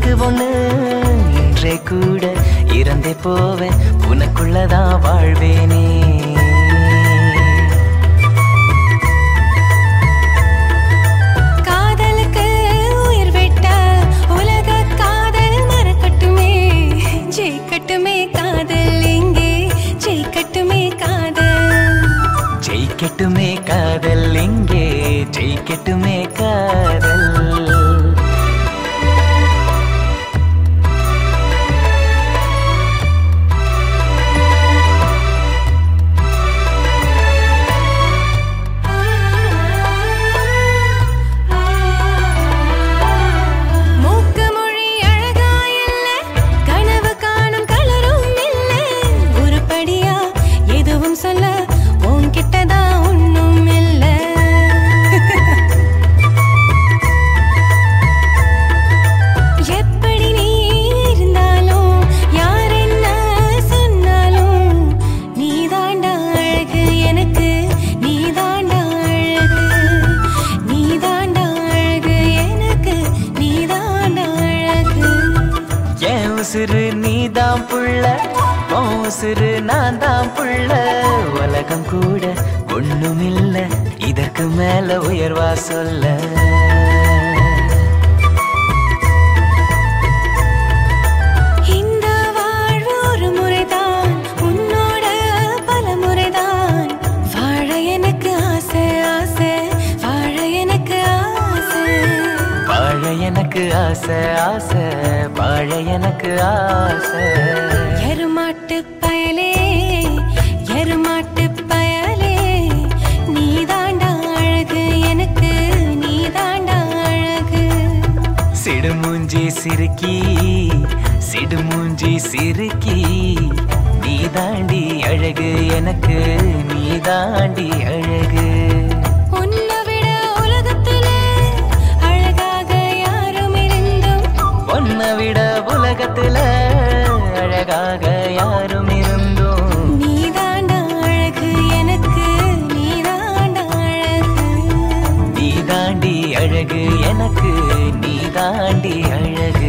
எனக்கு ஒண்ணு இன்றே கூட இறந்தே போவேன் உனக்குள்ளதான் வாழ்வேனே காதலுக்கு உயிர் விட்ட உலக காதல் மறக்கட்டுமே ஜெயிக்கட்டுமே காதல் இங்கே ஜெயிக்கட்டுமே காதல் ஜெயிக்கட்டுமே காதல் இங்கே ஜெயிக்கட்டுமே காதல் மூக்கு மொழி அழகா இல்ல கனவு காணும் கலரும் இல்ல உருப்படியா எதுவும் சொல்ல உன்கிட்டதான் ஒண்ணும் இல்ல எப்படி நீ இருந்தாலும் யார் என்ன சொன்னாலும் நீ தாண்டா அழகு எனக்கு நீ தாண்டா அழகு நீ தாண்டா அழகு எனக்கு நீ தாண்டா அழகு என் உசுறு நீதான் புள்ள உன் உசுறு நான் தான் புள்ள உலகம் கூட ஒண்ணுமில்ல இதற்கு மேல உயர்வா சொல்ல இந்த வாழ்வு ஒரு முறைதான் உன்னோட பல முறைதான் வாழ எனக்கு ஆசை ஆசை வாழ எனக்கு ஆசை வாழ எனக்கு ஆசை ஆசை வாழ எனக்கு ஆசை எருமாட்டு பயலே எருமாட்டு பயலே நீ தாண்டா அழகு எனக்கு நீ தாண்டா அழகு சிடுமூஞ்சி சிறுக்கி சிடுமூஞ்சி சிறுக்கி நீ தாண்டி அழகு எனக்கு நீ தாண்டி அழகு உன்னை விட உலகத்துல அழகாக யாரும் இருந்தும் உன்னை விட உலகத்துல அழகாக யாரும் இருந்தோம் நீ தாண்டா அழகு எனக்கு நீ தாண்டா அழகு நீ தாண்டி அழகு எனக்கு நீ தாண்டி அழகு